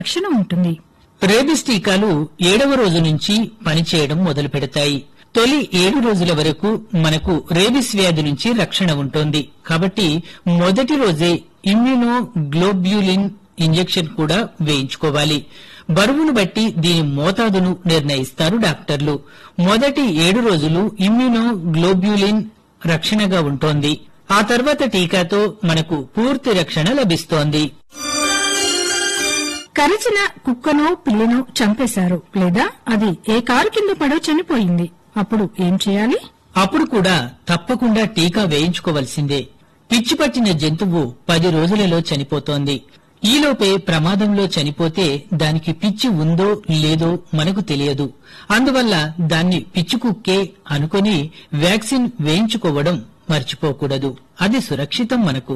రక్షణ ఉంటుంది రేబిస్ టీకాలు ఏడవ రోజు నుంచి పనిచేయడం మొదలు పెడతాయి తొలి ఏడు రోజుల వరకు మనకు రేబిస్ వ్యాధి నుంచి రక్షణ ఉంటుంది కాబట్టి మొదటి రోజే ఇమ్యూనో గ్లోబ్యులిన్ ఇంజెక్షన్ కూడా వేయించుకోవాలి బరువును బట్టి దీని మోతాదును నిర్ణయిస్తారు డాక్టర్లు మొదటి ఏడు రోజులు ఇమ్యూనో గ్లోబ్యులిన్ రక్షణగా ఉంటోంది ఆ తర్వాత టీకాతో మనకు పూర్తి రక్షణ లభిస్తోంది కరిచిన కుక్కనో పిల్లినో చంపేశారు లేదా అది ఏ కారు కింద పడో చనిపోయింది అప్పుడు ఏం చేయాలి అప్పుడు కూడా తప్పకుండా టీకా వేయించుకోవలసిందే పిచ్చి పట్టిన జంతువు పది రోజులలో చనిపోతోంది ఈలోపే ప్రమాదంలో చనిపోతే దానికి పిచ్చి ఉందో లేదో మనకు తెలియదు అందువల్ల దాన్ని పిచ్చి కుక్కే అనుకుని వ్యాక్సిన్ వేయించుకోవడం మర్చిపోకూడదు అది సురక్షితం మనకు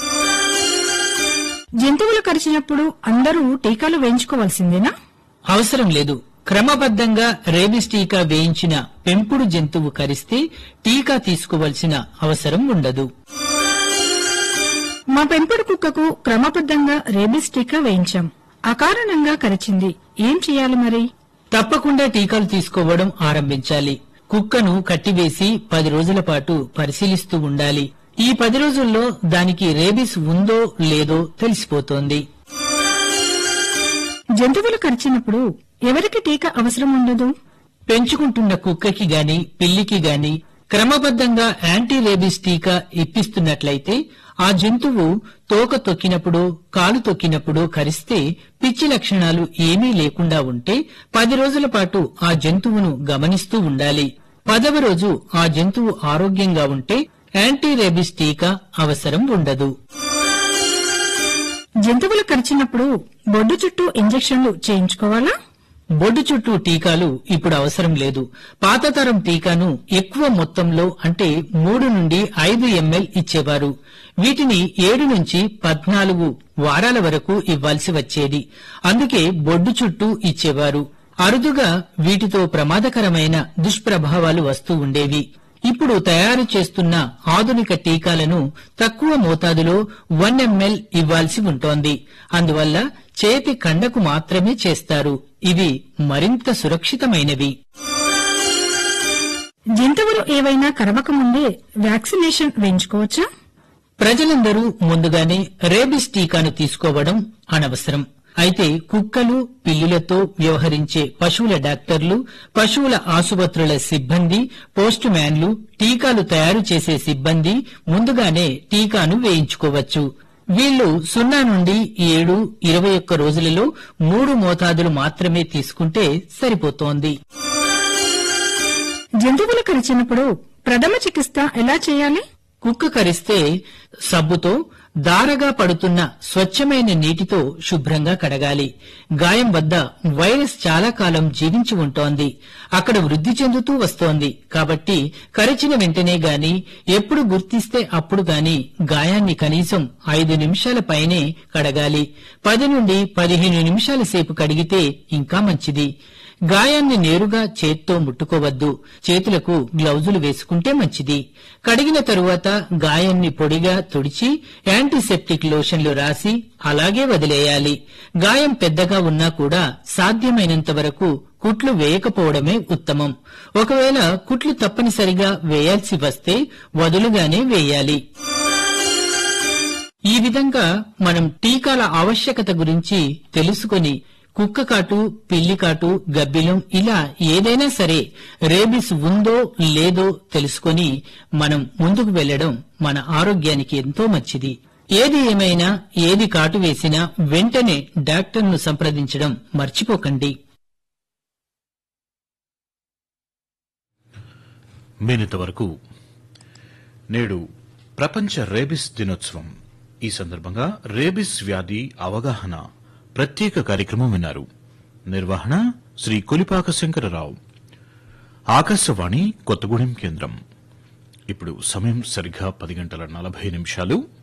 జంతువులు కరిచినప్పుడు అందరూ టీకాలు వేయించుకోవాల్సిందేనా అవసరం లేదు క్రమబద్ధంగా రేబిస్ టీకా వేయించిన పెంపుడు జంతువు కరిస్తే టీకా తీసుకోవలసిన అవసరం ఉండదు మా పెంపుడు కుక్కకు క్రమబద్ధంగా రేబిస్ టీకా వేయించాం అకారణంగా కరిచింది ఏం చేయాలి మరి తప్పకుండా టీకాలు తీసుకోవడం ఆరంభించాలి కుక్కను కట్టివేసి పది రోజుల పాటు పరిశీలిస్తూ ఉండాలి ఈ పది రోజుల్లో దానికి రేబిస్ ఉందో లేదో తెలిసిపోతోంది జంతువులు కరిచినప్పుడు ఎవరికి టీకా అవసరం ఉండదు పెంచుకుంటున్న కుక్కకి గాని పిల్లికి గాని క్రమబద్ధంగా యాంటీ రేబిస్ టీకా ఇప్పిస్తున్నట్లయితే ఆ జంతువు తోక తొక్కినప్పుడు కాలు తొక్కినప్పుడు కరిస్తే పిచ్చి లక్షణాలు ఏమీ లేకుండా ఉంటే పది రోజుల పాటు ఆ జంతువును గమనిస్తూ ఉండాలి పదవ రోజు ఆ జంతువు ఆరోగ్యంగా ఉంటే యాంటీ రేబిస్ టీకా అవసరం ఉండదు జంతువులు కరిచినప్పుడు బొడ్డు చుట్టూ ఇంజెక్షన్లు చేయించుకోవాలా బొడ్డు చుట్టూ టీకాలు ఇప్పుడు అవసరం లేదు పాత తరం టీకాను ఎక్కువ మొత్తంలో అంటే మూడు నుండి ఐదు ఎంఎల్ ఇచ్చేవారు వీటిని ఏడు నుంచి పద్నాలుగు వారాల వరకు ఇవ్వాల్సి వచ్చేది అందుకే బొడ్డు చుట్టూ ఇచ్చేవారు అరుదుగా వీటితో ప్రమాదకరమైన దుష్ప్రభావాలు వస్తూ ఉండేవి ఇప్పుడు తయారు చేస్తున్న ఆధునిక టీకాలను తక్కువ మోతాదులో వన్ ఎంఎల్ ఇవ్వాల్సి ఉంటోంది అందువల్ల చేతి కండకు మాత్రమే చేస్తారు ఇవి మరింత సురక్షితమైనవి జంతువులు ఏవైనా కరవక ముందే వ్యాక్సినేషన్ వేయించుకోవచ్చా ప్రజలందరూ ముందుగానే రేబిస్ టీకాను తీసుకోవడం అనవసరం అయితే కుక్కలు పిల్లులతో వ్యవహరించే పశువుల డాక్టర్లు పశువుల ఆసుపత్రుల సిబ్బంది పోస్ట్ మ్యాన్లు టీకాలు తయారు చేసే సిబ్బంది ముందుగానే టీకాను వేయించుకోవచ్చు వీళ్లు సున్నా నుండి ఏడు ఇరవై ఒక్క రోజులలో మూడు మోతాదులు మాత్రమే తీసుకుంటే సరిపోతోంది జంతువులు కరిచినప్పుడు ప్రథమ చికిత్స ఎలా చేయాలి కుక్క కరిస్తే సబ్బుతో దారగా పడుతున్న స్వచ్ఛమైన నీటితో శుభ్రంగా కడగాలి గాయం వద్ద వైరస్ చాలా కాలం జీవించి ఉంటోంది అక్కడ వృద్ధి చెందుతూ వస్తోంది కాబట్టి కరిచిన వెంటనే గాని ఎప్పుడు గుర్తిస్తే అప్పుడు గాని గాయాన్ని కనీసం ఐదు నిమిషాల పైనే కడగాలి పది నుండి పదిహేను నిమిషాల సేపు కడిగితే ఇంకా మంచిది గాయాన్ని నేరుగా చేత్తో ముట్టుకోవద్దు చేతులకు గ్లౌజులు వేసుకుంటే మంచిది కడిగిన తరువాత గాయాన్ని పొడిగా తుడిచి యాంటీసెప్టిక్ లోషన్లు రాసి అలాగే వదిలేయాలి గాయం పెద్దగా ఉన్నా కూడా సాధ్యమైనంత వరకు కుట్లు వేయకపోవడమే ఉత్తమం ఒకవేళ కుట్లు తప్పనిసరిగా వేయాల్సి వస్తే వదులుగానే వేయాలి ఈ విధంగా మనం టీకాల ఆవశ్యకత గురించి తెలుసుకొని కుక్క కాటు పిల్లి కాటు గబ్బిలం ఇలా ఏదైనా సరే రేబిస్ ఉందో లేదో తెలుసుకొని మనం ముందుకు వెళ్లడం మన ఆరోగ్యానికి ఎంతో మంచిది ఏది ఏమైనా ఏది కాటు వేసినా వెంటనే డాక్టర్ను సంప్రదించడం మర్చిపోకండి మీనింతవరకు నేడు ప్రపంచ రేబిస్ దినోత్సవం ఈ సందర్భంగా రేబిస్ వ్యాధి అవగాహన ప్రత్యేక కార్యక్రమం విన్నారు నిర్వహణ శ్రీ కొలిపాక శంకరరావు ఆకాశవాణి కొత్తగూడెం కేంద్రం ఇప్పుడు సమయం సరిగ్గా పది గంటల నలభై నిమిషాలు